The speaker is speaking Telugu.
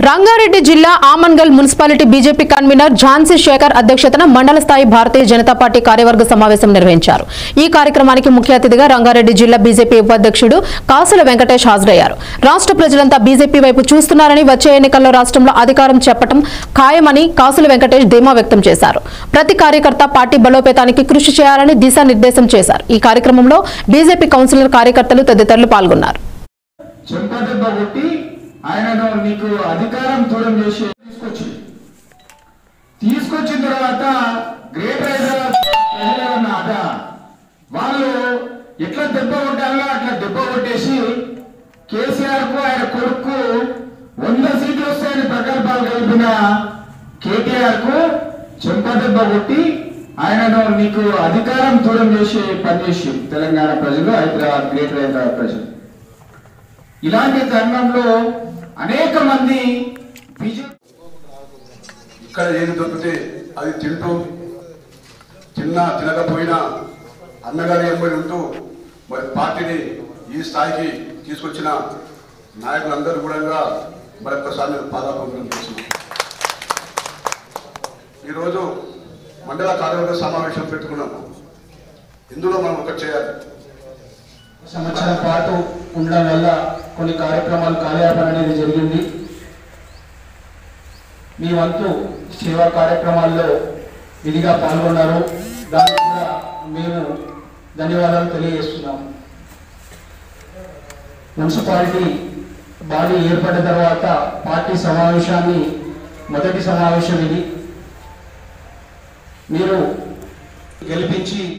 రంగారెడ్డి జిల్లా Amangal municipality BJP convener Jhansi Shekar అధ్యక్షతన మండల స్థాయి భారతీయ జనతా పార్టీ కార్యవర్గ సమావేశం నిర్వహించారు ఈ కార్యక్రమానికి ముఖ్య అతిథిగా రంగారెడ్డి జిల్లా బీజేపీ ఉపాధ్యక్షుడు కాసుల వెంకటేష్ హాజరయ్యారు రాష్ట్ర ప్రజలంతా బీజేపీ వైపు చూస్తున్నారని వచ్చే ఎన్నికల్లో రాష్ట్రంలో అధికారం చెప్పటం ఖాయమని కాసుల వెంకటేష్ ధీమా వ్యక్తం చేశారు ప్రతి కార్యకర్త పార్టీ బలోపేతానికి కృషి చేయాలని దిశానిర్దేశం చేశారు ఈ కార్యక్రమంలో బీజేపీ కౌన్సిలర్ కార్యకర్తలు తదితరులు పాల్గొన్నారు చెంపదెబ్బ కొట్టి ఆయనను నీకు అధికారం దూరం చేసి తీసుకొచ్చి తీసుకొచ్చిన తర్వాత గ్రేటర్ హైదరాబాద్ ప్రజలేమన్నా అదా వాళ్ళు ఎట్లా దెబ్బ కొట్టాలో అట్లా దెబ్బ కొట్టేసి కేసీఆర్ కు ఆయన కొడుకు వంద సీట్లు వస్తాయని ప్రకల్పాలు కలిపిన కేటీఆర్ కు చెంపదెబ్బ కొట్టి ఆయనను నీకు అధికారం దూరం చేసి పనిచేసి తెలంగాణ ప్రజలు హైదరాబాద్ గ్రేటర్ హైదరాబాద్ ప్రజలు ఇలాంటి తరుణంలో అనేక మంది బీజేపీ ఇక్కడ ఏది దొరికితే అది తింటూ తిన్నా తినకపోయినా అన్నగారి ఎంబడి ఉంటూ మరి పార్టీని ఈ స్థాయికి తీసుకొచ్చిన నాయకులందరూ కూడా మరొకసారి నేను పాదాపందం చేస్తున్నాను ఈరోజు మండల కార్యవర్గ సమావేశం పెట్టుకున్నాం ఇందులో మనం ఒకటి చేయాలి సంవత్సరం పాటు ఉండడం వల్ల కొన్ని కార్యక్రమాలు కార్యాపన అనేది జరిగింది మీ వంతు సేవా కార్యక్రమాల్లో విధిగా పాల్గొన్నారు దానికి కూడా మేము ధన్యవాదాలు తెలియజేస్తున్నాం మున్సిపాలిటీ బాడీ ఏర్పడిన తర్వాత పార్టీ సమావేశాన్ని మొదటి సమావేశం ఇది మీరు గెలిపించి